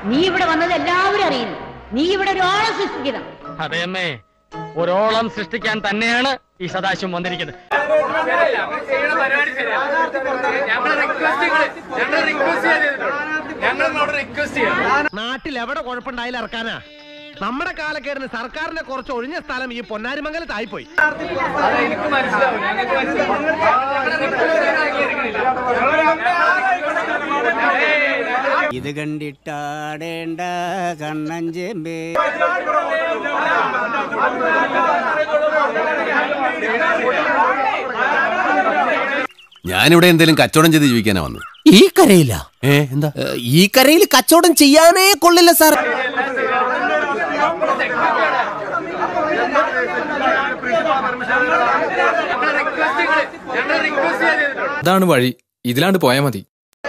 നീ ഇവിടെ വന്നത് എല്ലാവരും അറിയുന്നു നീ ഇവിടെ ഒരു ഓളം സൃഷ്ടിക്കണം അതെ അമ്മേ ഒരോളം സൃഷ്ടിക്കാൻ തന്നെയാണ് ഈ സദാശിവം വന്നിരിക്കുന്നത് നാട്ടിൽ എവിടെ കുഴപ്പമുണ്ടായാലും ഇറക്കാനാ നമ്മുടെ കാലക്കേടിന് സർക്കാരിന്റെ കുറച്ച് ഒഴിഞ്ഞ സ്ഥലം ഈ പൊന്നാരിമംഗലത്തായിപ്പോയി ഇത് കണ്ടിട്ടാടേണ്ട കണ്ണഞ്ചേമ്പേ ഞാനിവിടെ എന്തെങ്കിലും കച്ചവടം ചെയ്ത് ജീവിക്കാനാ വന്നത് ഈ കരയില ഏ എന്താ ഈ കരയിൽ കച്ചവടം ചെയ്യാനേ കൊള്ളില്ല സാർ അതാണ് വഴി ഇതിലാണ്ട് പോയാ മതി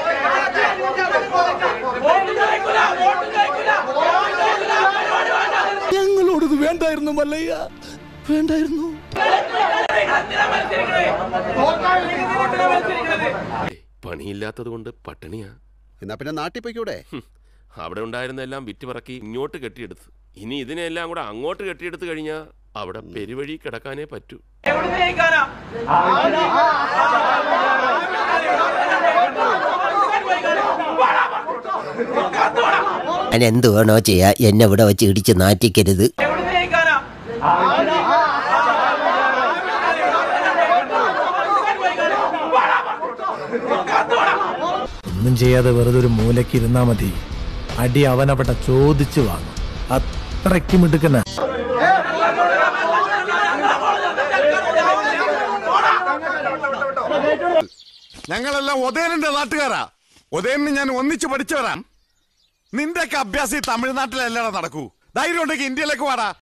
ഞങ്ങളോടത് വേണ്ടായിരുന്നു മല്ലയ്യ വേണ്ടായിരുന്നു പണിയില്ലാത്തത് കൊണ്ട് പട്ടിണിയാ എന്നാ പിന്നെ നാട്ടിൽ പോയിക്കൂടെ അവിടെ ഉണ്ടായിരുന്ന എല്ലാം വിറ്റുപറക്കി ഇങ്ങോട്ട് കെട്ടിയെടുത്ത് ഇനി ഇതിനെല്ലാം കൂടെ അങ്ങോട്ട് കെട്ടിയെടുത്ത് കഴിഞ്ഞാൽ അവിടെ പെരുവഴി കിടക്കാനേ പറ്റൂ ഞാൻ എന്ത് വേണോ ചെയ്യാ എന്നെ ഇവിടെ വെച്ച് ഇടിച്ച് നാറ്റിക്കരുത് ഒന്നും ചെയ്യാതെ വെറുതെ ഒരു മൂലയ്ക്ക് ഇരുന്നാ മതി അടി അവനവിടെ ചോദിച്ചു വാങ്ങും അത്രയ്ക്ക് മിടുക്കന ഞങ്ങളെല്ലാം ഉദയനന്റെ നാട്ടുകാരാ ഉദയനെ ഞാൻ ഒന്നിച്ച് പഠിച്ചവരാ നിന്റെയൊക്കെ അഭ്യാസം ഈ തമിഴ്നാട്ടിലല്ലടാ നടക്കൂ ധൈര്യം ഉണ്ടെങ്കിൽ ഇന്ത്യയിലേക്ക് വാടാ